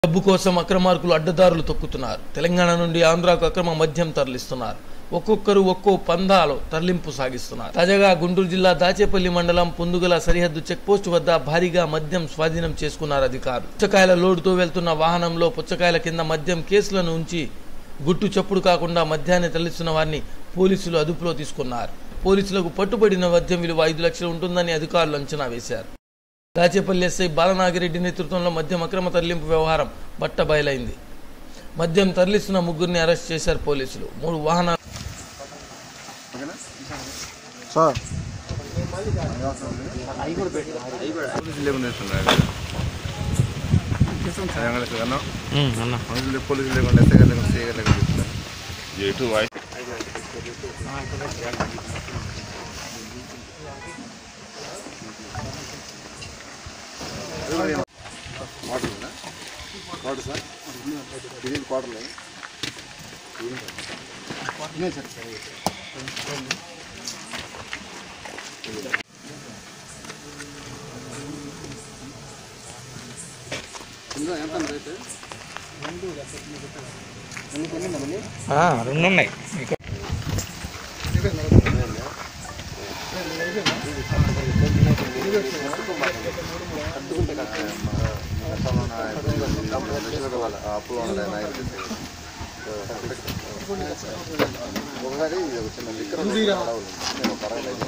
డబ్బు కోసం అక్రమార్కులు అడ్డదారులు తొక్కుతున్నారు తెలంగాణ నుండి ఆంధ్రాకు అక్రమ మద్యం తరలిస్తున్నారు ఒక్కొక్కరు ఒక్కో పందాలో తరలింపు సాగిస్తున్నారు తాజాగా గుంటూరు జిల్లా దాచేపల్లి మండలం పుందుగల సరిహద్దు చెక్పోస్ట్ వద్ద భారీగా మద్యం స్వాధీనం చేసుకున్నారు అధికారులు పుచ్చకాయల లోడుతో వెళ్తున్న వాహనంలో పుచ్చకాయల కింద మద్యం కేసులను ఉంచి గుట్టు చప్పుడు కాకుండా మద్యాన్ని తరలిస్తున్న వారిని పోలీసులు అదుపులో తీసుకున్నారు పోలీసులకు పట్టుబడిన మద్యం విలువ ఐదు లక్షలు ఉంటుందని అధికారులు అంచనా వేశారు దాచేపల్లి ఎస్ఐ బాలనాగిరెడ్డి నేతృత్వంలో మద్యం అక్రమ తరలింపు వ్యవహారం బట్ట బయలైంది మద్యం తరలిస్తున్న ముగ్గురిని అరెస్ట్ చేశారు పోలీసులు మూడు వాహనాలు సార్ పోలీసులు లేకుండా వేస్తున్నారు తెలంగాణ కన్నా పోలీసులు పోలీసులు లేకుండా ఎస్ఐ గారు లేకుండా సిఐ గారు లేకుండా చూస్తున్నారు ఎటు వాయి వాటర్ సార్ ఇది క్వార్టర్ రెండు ఉన్నాయి అప్పులో ఉన్నాయి నాయకులు ఒకసారి ఇది ఒక చిన్న లిక్కర్ నేను పర్వాలేదు